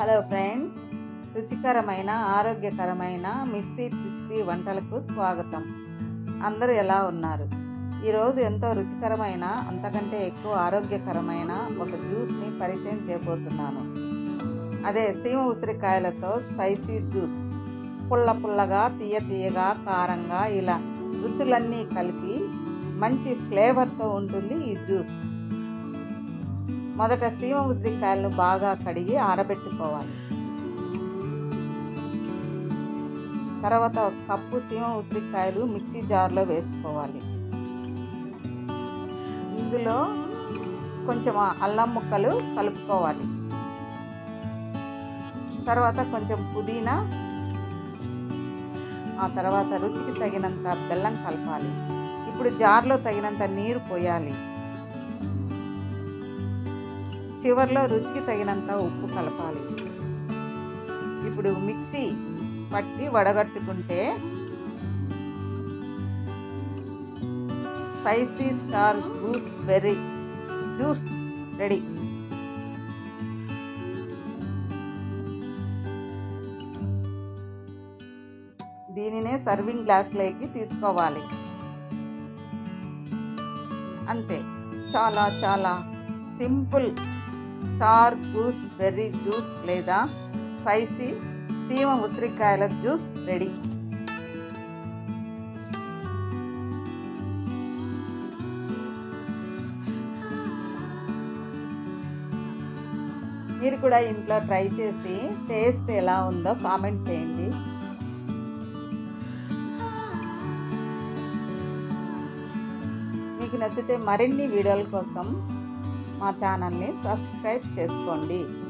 hello friends రుచికరమైన ఆరోగ్యకరమైన mixie mixie వంటలకు స్వాగతం అందరూ ఎలా ఉన్నారు ఈరోజు ఎంతో రుచికరమైన అంతకంటే ఎక్కువ ఆరోగ్యకరమైన ఒక జ్యూస్ని పరిచయం చేయబోతున్నాను అదే సీమ ఉసిరికాయలతో స్పైసీ జ్యూస్ పుల్ల పుల్లగా తీయ తీయగా కారంగా ఇలా రుచులన్నీ కలిపి మంచి ఫ్లేవర్తో ఉంటుంది ఈ జ్యూస్ మొదట సీమ ఉసిరికాయలను బాగా కడిగి ఆరబెట్టుకోవాలి తర్వాత ఒక కప్పు సీమ ఉసిరికాయలు మిక్సీ జార్లో వేసుకోవాలి ఇందులో కొంచెం అల్లం ముక్కలు కలుపుకోవాలి తర్వాత కొంచెం పుదీనా ఆ తర్వాత రుచికి తగినంత బెల్లం కలపాలి ఇప్పుడు జార్లో తగినంత నీరు పోయాలి చివరిలో రుచికి తగినంత ఉప్పు కలపాలి ఇప్పుడు మిక్సీ పట్టి వడగట్టుకుంటే spicy star juice berry juice ready దీనినే సర్వింగ్ గ్లాస్లోకి తీసుకోవాలి అంతే చాలా చాలా simple star gooseberry juice లేదా స్పైసీ సీమ ఉసిరికాయల జ్యూస్ రెడీ మీరు కూడా ఇంట్లో ట్రై చేసి టేస్ట్ ఎలా ఉందో కామెంట్ చేయండి మీకు నచ్చితే మరిన్ని వీడియోల కోసం మా ఛానల్ని సబ్స్క్రైబ్ చేసుకోండి